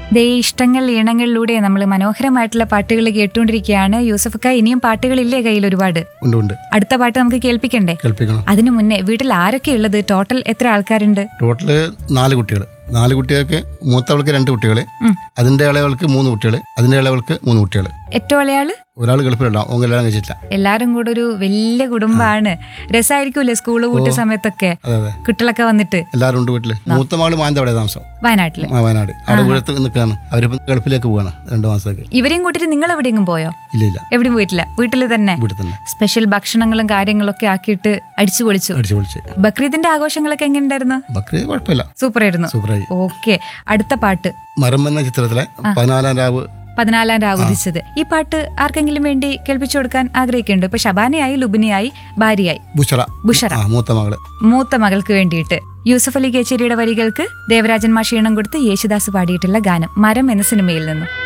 ദേ ഇഷ്ടങ്ങൾ ഈണങ്ങളിലൂടെ നമ്മൾ മനോഹരമായിട്ടുള്ള പാട്ടുകൾ കേട്ടുകൊണ്ടിരിക്കുകയാണ് യൂസഫക്ക ഇനിയും പാട്ടുകളില്ലേ കയ്യിൽ ഒരുപാട് ഉണ്ട് ഉണ്ട് അടുത്ത പാട്ട് നമുക്ക് കേൾപ്പിക്കണ്ടേ കേൾപ്പിക്കണം അതിനു മുന്നേ വീട്ടിൽ ആരൊക്കെ ഉള്ളത് ടോട്ടൽ എത്ര ആൾക്കാരുണ്ട് ടോട്ടല് നാല് കുട്ടികൾ നാല് കുട്ടികൾക്ക് മൂത്തവൾക്ക് രണ്ട് കുട്ടികൾ ഉം. അതിന്റെ ഇളവൾക്ക് മൂന്ന് കുട്ടികൾ അതിന്റെ ഇളവൾക്ക് മൂന്ന് കുട്ടികൾ ഏറ്റവും ഇളയാള് ഒരാൾ ഗൾഫിലുണ്ടാവും ഓൻ കല്യാണം കഴിച്ചിട്ടില്ല എല്ലാരും കൂടെ ഒരു വലിയ കുടുംബമാണ് രസമായിരിക്കൂലേ സ്കൂള് കൂട്ടിയ സമയത്തൊക്കെ അതെ അതെ കുട്ടികളൊക്കെ വന്നിട്ട് എല്ലാവരും ഉണ്ട് വീട്ടില് മൂത്ത മകള് മാനന്തവാടിയ താമസം വയനാട്ടില് ആ, വയനാട് അവിടെ വീഴത്ത് നിൽക്കുകയാണ് അവരിപ്പം ഗൾഫിലേക്ക് പോവാണ് രണ്ടു മാസത്തേക്ക് ഇവരെയും കൂട്ടിട്ട് നിങ്ങൾ എവിടെയെങ്കിലും പോയോ ഇല്ല ഇല്ല എവിടെയും പോയിട്ടില്ല വീട്ടിൽ തന്നെ വീട്ടിൽ തന്നെ സ്പെഷ്യൽ ഭക്ഷണങ്ങളും കാര്യങ്ങളൊക്കെ ആക്കിയിട്ട് അടിച്ചു പൊളിച്ചു അടിച്ചു പൊളിച്ച് ബക്രീദിന്റെ ആഘോഷങ്ങളൊക്കെ എങ്ങനെയുണ്ടായിരുന്നു ബക്രീദ് കുഴപ്പമില്ല സൂപ്പർ ആയിരുന്നു സൂപ്പറായി ഓക്കെ അടുത്ത പാട്ട് മരം എന്ന ചിത്രത്തിലെ പതിനാലാം രാവ് പതിനാലാം രാവ് ഉദിച്ചത് ഈ പാട്ട് ആർക്കെങ്കിലും വേണ്ടി കേൾപ്പിച്ചു കൊടുക്കാൻ ആഗ്രഹിക്കുന്നുണ്ട് ഇപ്പൊ ഷബാനയായി ലുബിനിയായി ഭാര്യയായി ബുഷറ ബുഷറ ആ മൂത്ത മകള് മൂത്ത മകൾക്ക് വേണ്ടിയിട്ട് യൂസഫ് അലി കേച്ചേരിയുടെ വരികൾക്ക് ദേവരാജൻ മാഷീണം കൊടുത്ത് യേശുദാസ് പാടിയിട്ടുള്ള ഗാനം മരം എന്ന സിനിമയിൽ നിന്നും